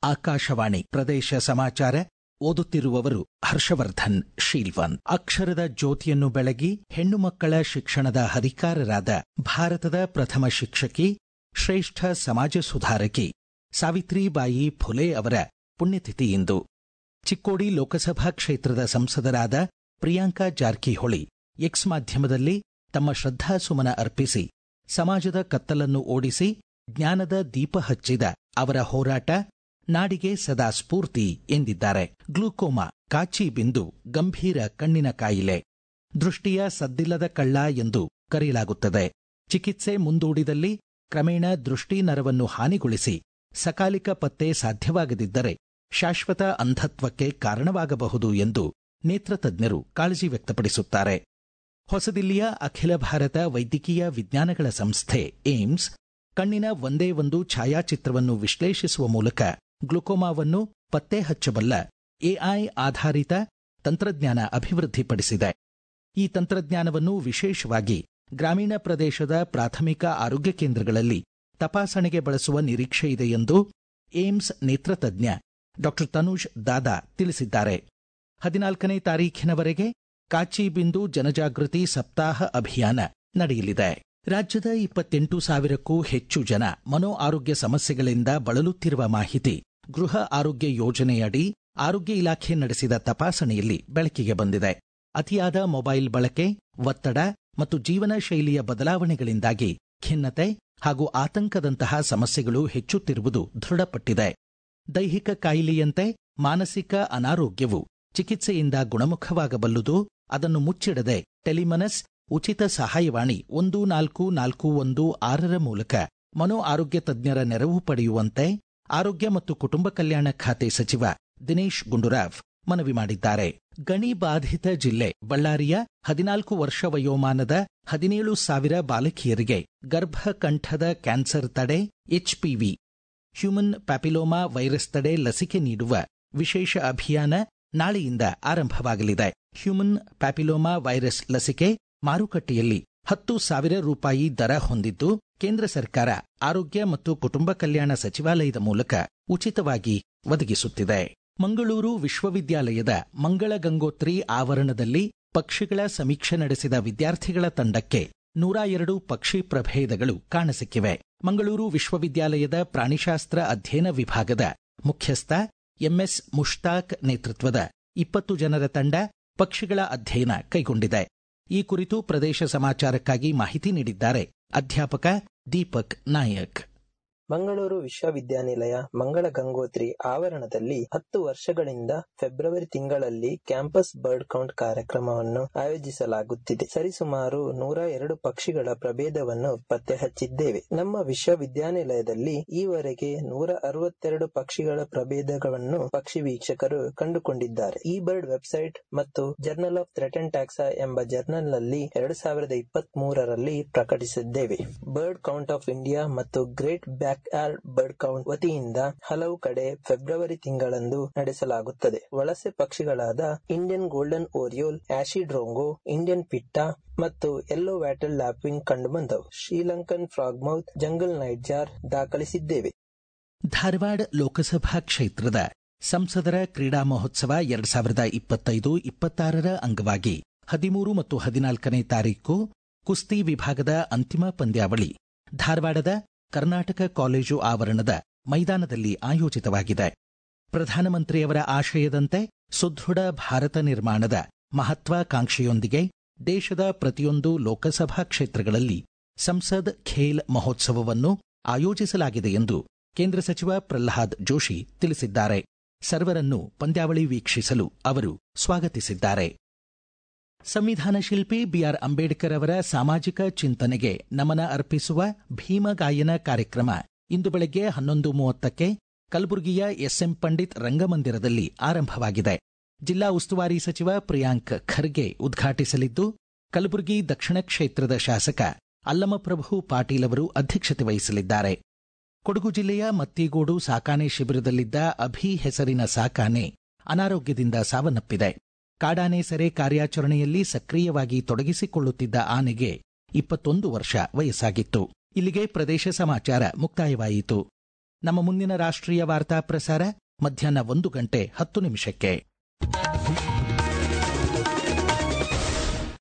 ಆಕಾಶವಾಣಿ ಪ್ರದೇಶ ಸಮಾಚಾರ ಓದುತ್ತಿರುವವರು ಹರ್ಷವರ್ಧನ್ ಶೀಲ್ವಂತ್ ಅಕ್ಷರದ ಜ್ಯೋತಿಯನ್ನು ಬೆಳಗಿ ಹೆಣ್ಣು ಮಕ್ಕಳ ಶಿಕ್ಷಣದ ಹರಿಕಾರರಾದ ಭಾರತದ ಪ್ರಥಮ ಶಿಕ್ಷಕಿ ಶ್ರೇಷ್ಠ ಸಮಾಜ ಸುಧಾರಕಿ ಸಾವಿತ್ರಿಬಾಯಿ ಫುಲೆ ಅವರ ಪುಣ್ಯತಿಥಿ ಇಂದು ಚಿಕ್ಕೋಡಿ ಲೋಕಸಭಾ ಕ್ಷೇತ್ರದ ಸಂಸದರಾದ ಪ್ರಿಯಾಂಕಾ ಜಾರಕಿಹೊಳಿ ಎಕ್ಸ್ ಮಾಧ್ಯಮದಲ್ಲಿ ತಮ್ಮ ಶ್ರದ್ಧಾಸುಮನ ಅರ್ಪಿಸಿ ಸಮಾಜದ ಕತ್ತಲನ್ನು ಓಡಿಸಿ ಜ್ಞಾನದ ದೀಪ ಹಚ್ಚಿದ ಅವರ ಹೋರಾಟ ನಾಡಿಗೆ ಸದಾ ಸ್ಫೂರ್ತಿ ಎಂದಿದ್ದಾರೆ ಗ್ಲೂಕೋಮಾ ಕಾಚಿ ಬಿಂದು ಗಂಭೀರ ಕಣ್ಣಿನ ಕಾಯಿಲೆ ದೃಷ್ಟಿಯ ಸದ್ದಿಲ್ಲದ ಕಳ್ಳ ಎಂದು ಕರೆಯಲಾಗುತ್ತದೆ ಚಿಕಿತ್ಸೆ ಮುಂದೂಡಿದಲ್ಲಿ ಕ್ರಮೇಣ ದೃಷ್ಟಿ ನರವನ್ನು ಹಾನಿಗೊಳಿಸಿ ಸಕಾಲಿಕ ಪತ್ತೆ ಸಾಧ್ಯವಾಗದಿದ್ದರೆ ಶಾಶ್ವತ ಅಂಧತ್ವಕ್ಕೆ ಕಾರಣವಾಗಬಹುದು ಎಂದು ನೇತ್ರತಜ್ಞರು ಕಾಳಜಿ ವ್ಯಕ್ತಪಡಿಸುತ್ತಾರೆ ಹೊಸದಿಲ್ಲಿಯ ಅಖಿಲ ಭಾರತ ವೈದ್ಯಕೀಯ ವಿಜ್ಞಾನಗಳ ಸಂಸ್ಥೆ ಏಮ್ಸ್ ಕಣ್ಣಿನ ಒಂದೇ ಒಂದು ಛಾಯಾಚಿತ್ರವನ್ನು ವಿಶ್ಲೇಷಿಸುವ ಮೂಲಕ ಗ್ಲುಕೋಮಾವನ್ನು ಪತ್ತೆ ಹಚ್ಚಬಲ್ಲ ಎಐ ಆಧಾರಿತ ತಂತ್ರಜ್ಞಾನ ಅಭಿವೃದ್ಧಿಪಡಿಸಿದೆ ಈ ತಂತ್ರಜ್ಞಾನವನ್ನು ವಿಶೇಷವಾಗಿ ಗ್ರಾಮೀಣ ಪ್ರದೇಶದ ಪ್ರಾಥಮಿಕ ಆರೋಗ್ಯ ಕೇಂದ್ರಗಳಲ್ಲಿ ತಪಾಸಣೆಗೆ ಬಳಸುವ ನಿರೀಕ್ಷೆ ಇದೆ ಎಂದು ಏಮ್ಸ್ ನೇತ್ರತಜ್ಞ ಡಾ ತನುಜ್ ದಾದಾ ತಿಳಿಸಿದ್ದಾರೆ ಹದಿನಾಲ್ಕನೇ ತಾರೀಖಿನವರೆಗೆ ಕಾಚಿ ಬಿಂದು ಜನಜಾಗೃತಿ ಸಪ್ತಾಹ ಅಭಿಯಾನ ನಡೆಯಲಿದೆ ರಾಜ್ಯದ ಇಪ್ಪತ್ತೆಂಟು ಸಾವಿರಕ್ಕೂ ಹೆಚ್ಚು ಜನ ಮನೋ ಆರೋಗ್ಯ ಸಮಸ್ಯೆಗಳಿಂದ ಬಳಲುತ್ತಿರುವ ಮಾಹಿತಿ ಗೃಹ ಆರೋಗ್ಯ ಯೋಜನೆಯಡಿ ಆರೋಗ್ಯ ಇಲಾಖೆ ನಡೆಸಿದ ತಪಾಸಣೆಯಲ್ಲಿ ಬೆಳಕಿಗೆ ಬಂದಿದೆ ಅತಿಯಾದ ಮೊಬೈಲ್ ಬಳಕೆ ಒತ್ತಡ ಮತ್ತು ಜೀವನ ಶೈಲಿಯ ಬದಲಾವಣೆಗಳಿಂದಾಗಿ ಖಿನ್ನತೆ ಹಾಗೂ ಆತಂಕದಂತಹ ಸಮಸ್ಯೆಗಳು ಹೆಚ್ಚುತ್ತಿರುವುದು ದೃಢಪಟ್ಟಿದೆ ದೈಹಿಕ ಕಾಯಿಲೆಯಂತೆ ಮಾನಸಿಕ ಅನಾರೋಗ್ಯವು ಚಿಕಿತ್ಸೆಯಿಂದ ಗುಣಮುಖವಾಗಬಲ್ಲುದು ಅದನ್ನು ಮುಚ್ಚಿಡದೆ ಟೆಲಿಮನಸ್ ಉಚಿತ ಸಹಾಯವಾಣಿ ಒಂದು ನಾಲ್ಕು ನಾಲ್ಕು ಒಂದು ಆರರ ಮೂಲಕ ಮನೋ ಆರೋಗ್ಯ ತಜ್ಞರ ನೆರವು ಪಡೆಯುವಂತೆ ಆರೋಗ್ಯ ಮತ್ತು ಕುಟುಂಬ ಕಲ್ಯಾಣ ಖಾತೆ ಸಚಿವ ದಿನೇಶ್ ಗುಂಡೂರಾವ್ ಮನವಿ ಮಾಡಿದ್ದಾರೆ ಗಣಿ ಬಾಧಿತ ಜಿಲ್ಲೆ ಬಳ್ಳಾರಿಯ ಹದಿನಾಲ್ಕು ವರ್ಷ ವಯೋಮಾನದ ಹದಿನೇಳು ಸಾವಿರ ಬಾಲಕಿಯರಿಗೆ ಗರ್ಭಕಂಠದ ಕ್ಯಾನ್ಸರ್ ತಡೆ ಎಚ್ಪಿವಿ ಹ್ಯೂಮನ್ ಪ್ಯಾಪಿಲೋಮಾ ವೈರಸ್ ತಡೆ ಲಸಿಕೆ ನೀಡುವ ವಿಶೇಷ ಅಭಿಯಾನ ನಾಳೆಯಿಂದ ಆರಂಭವಾಗಲಿದೆ ಹ್ಯೂಮನ್ ಪ್ಯಾಪಿಲೋಮಾ ವೈರಸ್ ಲಸಿಕೆ ಮಾರುಕಟ್ಟೆಯಲ್ಲಿ ಹತ್ತು ಸಾವಿರ ರೂಪಾಯಿ ದರ ಹೊಂದಿದ್ದು ಕೇಂದ್ರ ಸರ್ಕಾರ ಆರೋಗ್ಯ ಮತ್ತು ಕುಟುಂಬ ಕಲ್ಯಾಣ ಸಚಿವಾಲಯದ ಮೂಲಕ ಉಚಿತವಾಗಿ ಒದಗಿಸುತ್ತಿದೆ ಮಂಗಳೂರು ವಿಶ್ವವಿದ್ಯಾಲಯದ ಮಂಗಳ ಗಂಗೋತ್ರಿ ಆವರಣದಲ್ಲಿ ಪಕ್ಷಿಗಳ ಸಮೀಕ್ಷೆ ನಡೆಸಿದ ವಿದ್ಯಾರ್ಥಿಗಳ ತಂಡಕ್ಕೆ ನೂರ ಎರಡು ಪಕ್ಷಿ ಪ್ರಭೇದಗಳು ಕಾಣಸಿಕ್ಕಿವೆ ಮಂಗಳೂರು ವಿಶ್ವವಿದ್ಯಾಲಯದ ಪ್ರಾಣಿಶಾಸ್ತ್ರ ಅಧ್ಯಯನ ವಿಭಾಗದ ಮುಖ್ಯಸ್ಥ ಎಂಎಸ್ ಮುಷ್ತಾಕ್ ನೇತೃತ್ವದ ಇಪ್ಪತ್ತು ಜನರ ತಂಡ ಪಕ್ಷಿಗಳ ಅಧ್ಯಯನ ಕೈಗೊಂಡಿದೆ ಈ ಕುರಿತು ಪ್ರದೇಶ ಸಮಾಚಾರಕ್ಕಾಗಿ ಮಾಹಿತಿ ನೀಡಿದ್ದಾರೆ ಅಧ್ಯಾಪಕ ದೀಪಕ್ ನಾಯಕ್ ಮಂಗಳೂರು ವಿಶ್ವವಿದ್ಯಾನಿಲಯ ಮಂಗಳ ಗಂಗೋತ್ರಿ ಆವರಣದಲ್ಲಿ ಹತ್ತು ವರ್ಷಗಳಿಂದ ಫೆಬ್ರವರಿ ತಿಂಗಳಲ್ಲಿ ಕ್ಯಾಂಪಸ್ ಬರ್ಡ್ ಕೌಂಟ್ ಕಾರ್ಯಕ್ರಮವನ್ನು ಆಯೋಜಿಸಲಾಗುತ್ತಿದೆ ಸರಿಸುಮಾರು ನೂರ ಎರಡು ಪಕ್ಷಿಗಳ ಪ್ರಭೇದವನ್ನು ಪತ್ತೆ ಹಚ್ಚಿದ್ದೇವೆ ನಮ್ಮ ವಿಶ್ವವಿದ್ಯಾನಿಲಯದಲ್ಲಿ ಈವರೆಗೆ ನೂರ ಅರವತ್ತೆರಡು ಪಕ್ಷಿಗಳ ಪ್ರಭೇದಗಳನ್ನು ಪಕ್ಷಿ ವೀಕ್ಷಕರು ಕಂಡುಕೊಂಡಿದ್ದಾರೆ ಈ ಬರ್ಡ್ ವೆಬ್ಸೈಟ್ ಮತ್ತು ಜರ್ನಲ್ ಆಫ್ ಥ್ರೆಟನ್ ಟ್ಯಾಕ್ಸಾ ಎಂಬ ಜರ್ನಲ್ ನಲ್ಲಿ ಎರಡು ಸಾವಿರದ ಇಪ್ಪತ್ತ್ ಮೂರರಲ್ಲಿ ಪ್ರಕಟಿಸಿದ್ದೇವೆ ಬರ್ಡ್ ಕೌಂಟ್ ಆಫ್ ಇಂಡಿಯಾ ಮತ್ತು great backyard bird count ವತಿಯಿಂದ ಹಲವು ಕಡೆ ಫೆಬ್ರವರಿ ತಿಂಗಳಂದು ನಡೆಸಲಾಗುತ್ತದೆ ವಲಸೆ ಪಕ್ಷಿಗಳಾದ Indian golden oriole ashy drongo Indian pitta ಮತ್ತು ಎಲ್ಲೋ ವ್ಯಾಟಲ್ ಲ್ಯಾಪಿಂಗ್ ಕಂಡುಬಂದವು Sri Lankan frogmouth jungle nightjar ದಾಖಲಿಸಿದ್ದೇವೆ ಧಾರವಾಡ ಲೋಕಸಭಾ ಕ್ಷೇತ್ರದ ಸಂಸದರ ಕ್ರೀಡಾ ಮಹೋತ್ಸವ ಎರಡ್ ಸಾವಿರದ ಇಪ್ಪತ್ತೈದು ಇಪ್ಪತ್ತಾರರ ಅಂಗವಾಗಿ ಹದಿಮೂರು ಮತ್ತು ಹದಿನಾಲ್ಕನೇ ತಾರೀಕು ಕುಸ್ತಿ ವಿಭಾಗದ ಅಂತಿಮ ಪಂದ್ಯಾವಳಿ ಧಾರವಾಡದ ಕರ್ನಾಟಕ ಕಾಲೇಜು ಆವರಣದ ಮೈದಾನದಲ್ಲಿ ಆಯೋಜಿತವಾಗಿದೆ ಪ್ರಧಾನಮಂತ್ರಿಯವರ ಆಶಯದಂತೆ ಸುದೃಢ ಭಾರತ ನಿರ್ಮಾಣದ ಮಹತ್ವಾಕಾಂಕ್ಷೆಯೊಂದಿಗೆ ದೇಶದ ಪ್ರತಿಯೊಂದು ಲೋಕಸಭಾ ಕ್ಷೇತ್ರಗಳಲ್ಲಿ ಸಂಸದ್ ಖೇಲ್ ಮಹೋತ್ಸವವನ್ನು ಆಯೋಜಿಸಲಾಗಿದೆ ಎಂದು ಕೇಂದ್ರ ಸಚಿವ ಪ್ರಹ್ಲಾದ್ ಜೋಶಿ ತಿಳಿಸಿದ್ದಾರೆ ಸರ್ವರನ್ನು ಪಂದ್ಯಾವಳಿ ವೀಕ್ಷಿಸಲು ಅವರು ಸ್ವಾಗತಿಸಿದ್ದಾರೆ ಸಂವಿಧಾನ ಶಿಲ್ಪಿ ಬಿಆರ್ ಅಂಬೇಡ್ಕರ್ ಅವರ ಸಾಮಾಜಿಕ ಚಿಂತನೆಗೆ ನಮನ ಅರ್ಪಿಸುವ ಭೀಮ ಗಾಯನ ಕಾರ್ಯಕ್ರಮ ಇಂದು ಬೆಳಗ್ಗೆ ಹನ್ನೊಂದು ಮೂವತ್ತಕ್ಕೆ ಕಲಬುರಗಿಯ ಎಸ್ಎಂ ಪಂಡಿತ್ ರಂಗಮಂದಿರದಲ್ಲಿ ಆರಂಭವಾಗಿದೆ ಜಿಲ್ಲಾ ಉಸ್ತುವಾರಿ ಸಚಿವ ಪ್ರಿಯಾಂಕ್ ಖರ್ಗೆ ಉದ್ಘಾಟಿಸಲಿದ್ದು ಕಲಬುರಗಿ ದಕ್ಷಿಣ ಕ್ಷೇತ್ರದ ಶಾಸಕ ಅಲ್ಲಮಪ್ರಭು ಪಾಟೀಲ್ ಅವರು ಅಧ್ಯಕ್ಷತೆ ವಹಿಸಲಿದ್ದಾರೆ ಕೊಡಗು ಜಿಲ್ಲೆಯ ಮತ್ತಿಗೋಡು ಸಾಕಾಣೆ ಶಿಬಿರದಲ್ಲಿದ್ದ ಅಭಿ ಹೆಸರಿನ ಸಾಕಾನೆ ಅನಾರೋಗ್ಯದಿಂದ ಸಾವನ್ನಪ್ಪಿದೆ ಕಾಡಾನೆ ಸೆರೆ ಕಾರ್ಯಾಚರಣೆಯಲ್ಲಿ ಸಕ್ರಿಯವಾಗಿ ತೊಡಗಿಸಿಕೊಳ್ಳುತ್ತಿದ್ದ ಆನೆಗೆ ಇಪ್ಪತ್ತೊಂದು ವರ್ಷ ವಯಸ್ಸಾಗಿತ್ತು ಇಲ್ಲಿಗೆ ಪ್ರದೇಶ ಸಮಾಚಾರ ಮುಕ್ತಾಯವಾಯಿತು ನಮ್ಮ ಮುಂದಿನ ರಾಷ್ಟ್ರೀಯ ವಾರ್ತಾ ಪ್ರಸಾರ ಮಧ್ಯಾಹ್ನ ಒಂದು ಗಂಟೆ ಹತ್ತು ನಿಮಿಷಕ್ಕೆ